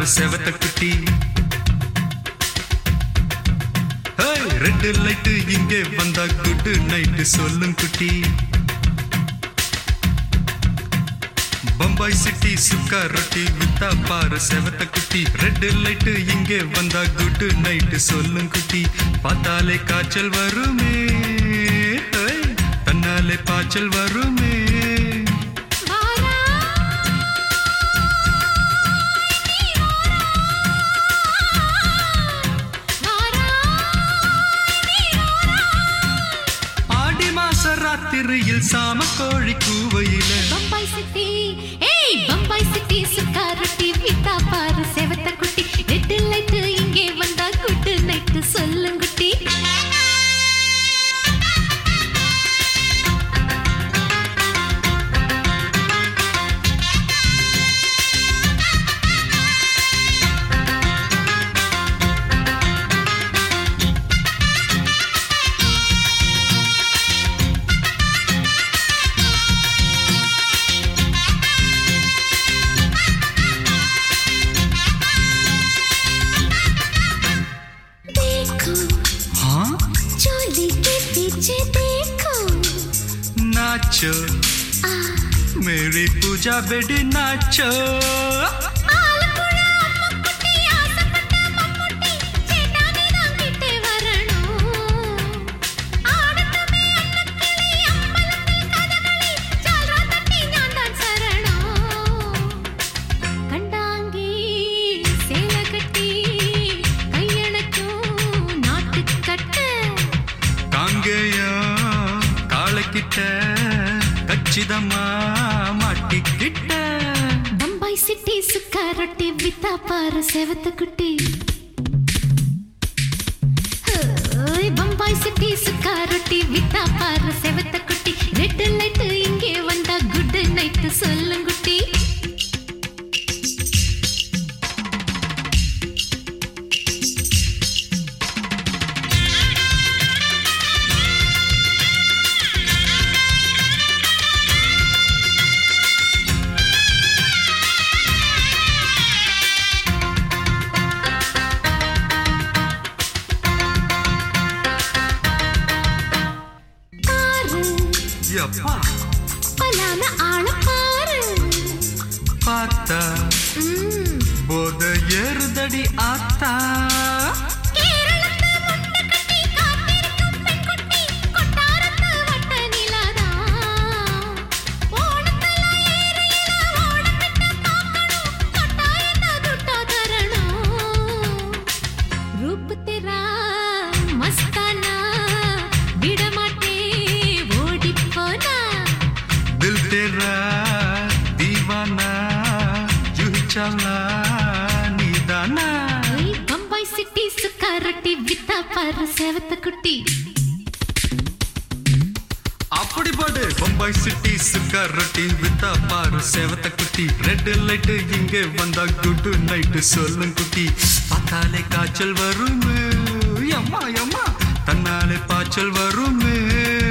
பாரு செவத்த குட்டி ரெட் லைட்டு இங்கே வந்தா குட் நைட்டு சொல்லும் குட்டி பம்பாய் சிட்டி சுக்கா ரொட்டி வித்தா பாரு செவத்த குட்டி ரெட் லைட்டு இங்கே வந்தா குட் நைட்டு சொல்லும் குட்டி பார்த்தாலே காய்ச்சல் வருமே ஹே, தன்னாலே பாய்ச்சல் வருமே வாரா வாரா ஆடி மாச ராத்திரியில் சாம கோழி கூவையில பம்பாய் சிட்டி ஏய் பம்பாய் சிட்டி சுக்கா ரொட்டி வித்தா பாரு செவத்த குட்டி ரெட் லைட் இங்கே வந்தா குட் நைட் சொல்லுங்குட்டி देखो हाँ चोली के पीछे देखो नाचो मेरी पूजा बेटी नाचो ஆலப்புழ அம்முக்குட்டி ஆசைப்பட்ட மம்முட்டி சேட்டானே தான் கிட்டே வரணும் ஆடட்டுமே அன்னக்கிளி அம்பலத்தில் கதகளி ஜால்ரா தட்டி நான் தான் சரணம் கண்டாங்கி சேலை கட்டி கையணக்கும் நாட்டுக்கட்டு காங்கேயா காளைக்கிட்ட கச்சிதமா மாட்டிக்கிட்ட பம்பாய் சிட்டி சுக்கா ரொட்டி வித்தா பாரு செவத்த குட்டி ஹோய், பம்பாய் சிட்டி சுக்கா ரொட்டி வித்தா பாரு செவத்த குட்டி ரெட் லைட் இங்கே வந்தா குட் நைட் சொல்லுங்குட்டி காரு எப்பா பலான ஆள பாரு பார்த்தா ம், போத ஏறுதடி ஆத்தா கேரளத்து முட்டை கட்டி காத்திருக்கும் பெண்குட்டி, கொட்டாரத்து வட்ட நிலாதான். ஓணத்துல ஏரியில ஓடப்பிட்ட பார்க்கணும், கட்டாயத்தை துட்டா தரணும். ரூப் தெரா மஸ்தானா, விடமாட்டே ஓடிப் போனா. தில் தேரா தீவானா யூஹி சாலா நீதானா ஓய், பம்பாய் சிட்டி சுக்கா ரொட்டி வித்தா பாரு செவத்த குட்டி அப்படி பாடு பம்பாய் சிட்டி சுக்கா ரொட்டி வித்தா பாரு செவத்த குட்டி ரெட் லைட் இங்கே வந்தா குட் நைட் சொல்லும் குட்டி பார்த்தாலே காய்ச்சல் வருமே அம்மா அம்மா தன்னாலே பாய்ச்சல் வருமே